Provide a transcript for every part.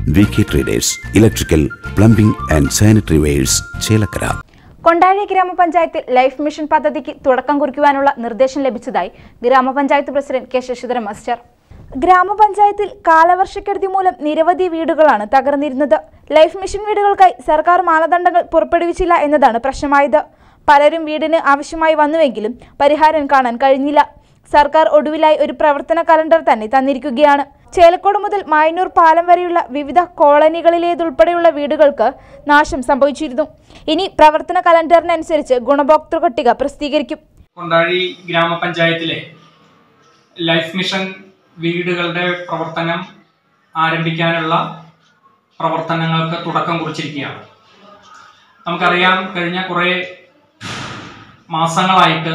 V K traders electrical plumbing and sanitary wares Chelakkara Kondazhi ഗ്രാമപഞ്ചായത്തിൽ life mission പദ്ധതിക്ക് തുടക്കം കുറിക്കുവാനുള്ള നിർദ്ദേശം ലഭിച്ചതായി ഗ്രാമപഞ്ചായത്ത് പ്രസിഡന്റ് കെ ശശിധരൻ മാസ്റ്റർ ഗ്രാമപഞ്ചായത്തിൽ കാലവർഷക്കെടുതി മൂലം നിരവധി വീടുകളാണ് തകർന്നിരുന്നത് ലൈഫ് മിഷൻ വീടുകൾക്കായി സർക്കാർ മാനദണ്ഡങ്ങൾ പുറപ്പെടുവിച്ചില്ല എന്നതാണ് പ്രശ്നമായത് പലരും വീടിന് ആവശ്യമായി വന്നുവെങ്കിലും പരിഹാരം കാണാൻ കഴിഞ്ഞില്ല സർക്കാർ ഒടുവിലായി ഒരു പ്രവർത്തന കലണ്ടർ തന്നെ തന്നിരിക്കുകയാണ് ചേലക്കോട് മുതൽ മായന്നൂർ പാലം വരെയുള്ള വിവിധ കോളനികളിലേതുൾപ്പെടെയുള്ള വീടുകൾക്ക് നാശം സംഭവിച്ചിരുന്നു ഇനി പ്രവർത്തന കലണ്ടറിനനുസരിച്ച് ഗുണഭോക്തൃ പട്ടിക പ്രസിദ്ധീകരിക്കും കൊണ്ടാഴി ഗ്രാമപഞ്ചായത്തിലെ ലൈഫ് മിഷൻ വീടുകളുടെ പ്രവർത്തനം ആരംഭിക്കാനുള്ള പ്രവർത്തനങ്ങൾക്ക് തുടക്കം കുറിച്ചിരിക്കുകയാണ് നമുക്കറിയാം കഴിഞ്ഞ കുറേ മാസങ്ങളായിട്ട്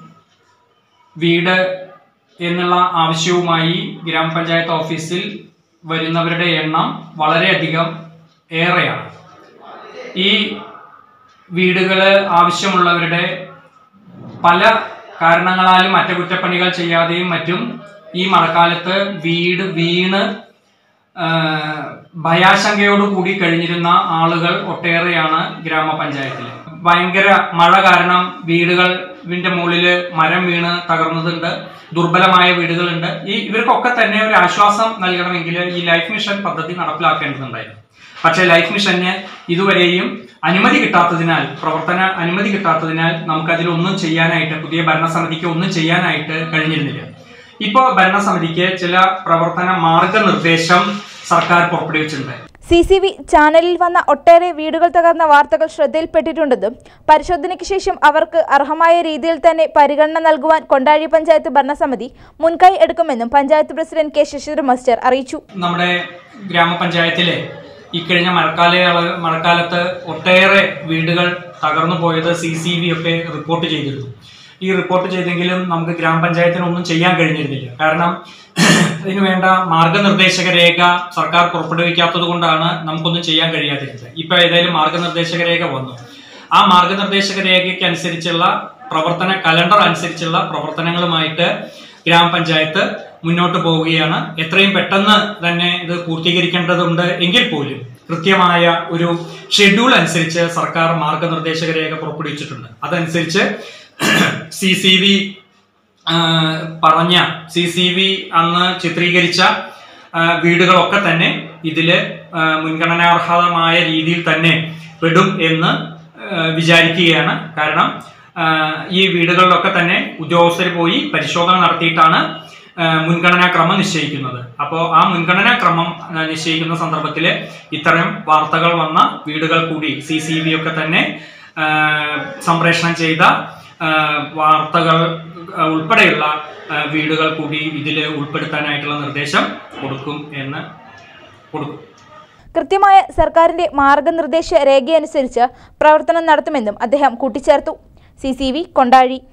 വീട് എന്നുള്ള ആവശ്യവുമായി ഗ്രാമപഞ്ചായത്ത് ഓഫീസിൽ വരുന്നവരുടെ എണ്ണം വളരെയധികം ഏറെയാണ് ഈ വീടുകൾ ആവശ്യമുള്ളവരുടെ പല കാരണങ്ങളാലും അറ്റകുറ്റപ്പണികൾ ചെയ്യാതെയും മറ്റും ഈ മഴക്കാലത്ത് വീട് വീണ് ആ, ഭയാശങ്കയോടുകൂടി കഴിഞ്ഞിരുന്ന ആളുകൾ ഒട്ടേറെയാണ് ഗ്രാമപഞ്ചായത്തിൽ ഭയങ്കര മഴ കാരണം വീടുകളിന്റെ മുകളിൽ മരം വീണ് തകർന്നതുണ്ട് ദുർബലമായ വീടുകളുണ്ട് ഈ ഇവർക്കൊക്കെ തന്നെ ഒരു ആശ്വാസം നൽകണമെങ്കിൽ ഈ ലൈഫ് മിഷൻ പദ്ധതി നടപ്പിലാക്കേണ്ടതുണ്ടായിരുന്നു പക്ഷേ ലൈഫ് മിഷന് ഇതുവരെയും അനുമതി കിട്ടാത്തതിനാൽ പ്രവർത്തന അനുമതി കിട്ടാത്തതിനാൽ നമുക്കതിലൊന്നും ചെയ്യാനായിട്ട് പുതിയ ഭരണസമിതിക്ക് ഒന്നും ചെയ്യാനായിട്ട് കഴിഞ്ഞിരുന്നില്ല ഇപ്പോൾ ഭരണസമിതിക്ക് ചില പ്രവർത്തന മാർഗനിർദ്ദേശം സർക്കാർ പുറപ്പെടുവിച്ചിട്ടുണ്ട് സി സി വി ചാനലിൽ വന്ന ഒട്ടേറെ വീടുകൾ തകർന്ന വാർത്തകൾ ശ്രദ്ധയിൽപ്പെട്ടിട്ടുണ്ടെന്നും പരിശോധനയ്ക്ക് ശേഷം അവർക്ക് അർഹമായ രീതിയിൽ തന്നെ പരിഗണന നൽകുവാൻ കൊണ്ടാഴി പഞ്ചായത്ത് ഭരണസമിതി മുൻകൈ എടുക്കുമെന്നും panchayat president K Sasidharan master അറിയിച്ചു നമ്മുടെ ഗ്രാമപഞ്ചായത്തിലെ ഇക്കഴിഞ്ഞ മഴക്കാല മഴക്കാലത്ത് ഒട്ടേറെ വീടുകൾ തകർന്നു പോയത് സി സി വി ഒക്കെ റിപ്പോർട്ട് ചെയ്തിരുന്നു ഈ റിപ്പോർട്ട് ചെയ്തെങ്കിലും നമുക്ക് ഗ്രാമപഞ്ചായത്തിന് ഒന്നും ചെയ്യാൻ കഴിഞ്ഞിരുന്നില്ല കാരണം ഇതിനു വേണ്ട മാർഗനിർദ്ദേശക രേഖ സർക്കാർ പുറപ്പെടുവിക്കാത്തത് കൊണ്ടാണ് നമുക്കൊന്നും ചെയ്യാൻ കഴിയാതിരുന്നത് ഇപ്പൊ ഏതായാലും മാർഗനിർദ്ദേശക രേഖ വന്നു ആ മാർഗനിർദ്ദേശക രേഖയ്ക്ക് അനുസരിച്ചുള്ള പ്രവർത്തന കലണ്ടർ അനുസരിച്ചുള്ള പ്രവർത്തനങ്ങളുമായിട്ട് ഗ്രാമപഞ്ചായത്ത് മുന്നോട്ട് പോവുകയാണ് എത്രയും പെട്ടെന്ന് തന്നെ ഇത് പൂർത്തീകരിക്കേണ്ടതുണ്ട് എങ്കിൽ പോലും കൃത്യമായ ഒരു ഷെഡ്യൂൾ അനുസരിച്ച് സർക്കാർ മാർഗനിർദ്ദേശക രേഖ പുറപ്പെടുവിച്ചിട്ടുണ്ട് അതനുസരിച്ച് സി സി വി പറഞ്ഞ സി സി വി അന്ന് ചിത്രീകരിച്ച ആ, വീടുകളൊക്കെ തന്നെ ഇതില് ആ, മുൻഗണനാർഹമായ രീതിയിൽ തന്നെ പെടും എന്ന് ആ, വിചാരിക്കുകയാണ് കാരണം ആ, ഈ വീടുകളിലൊക്കെ തന്നെ ഉദ്യോഗസ്ഥർ പോയി പരിശോധന നടത്തിയിട്ടാണ് ആ, മുൻഗണനാ ക്രമം നിശ്ചയിക്കുന്നത് അപ്പോൾ ആ മുൻഗണനാ ക്രമം ആ, നിശ്ചയിക്കുന്ന സന്ദർഭത്തിൽ ഇത്തരം വാർത്തകൾ വന്ന വീടുകൾ കൂടി സി സി ബി ഒക്കെ തന്നെ ആ, സംപ്രേഷണം ചെയ്ത ആ, വാർത്തകൾ ആ, ഉൾപ്പെടെയുള്ള ആ, വീടുകൾ കൂടി ഇതിൽ ഉൾപ്പെടുത്താനായിട്ടുള്ള നിർദ്ദേശം കൊടുക്കും എന്ന് കൊടുക്കും കൃത്യമായ സർക്കാരിന്റെ മാർഗനിർദ്ദേശ രേഖയനുസരിച്ച് പ്രവർത്തനം നടത്തുമെന്നും അദ്ദേഹം കൂട്ടിച്ചേർത്തു സി സി വി കൊണ്ടാഴി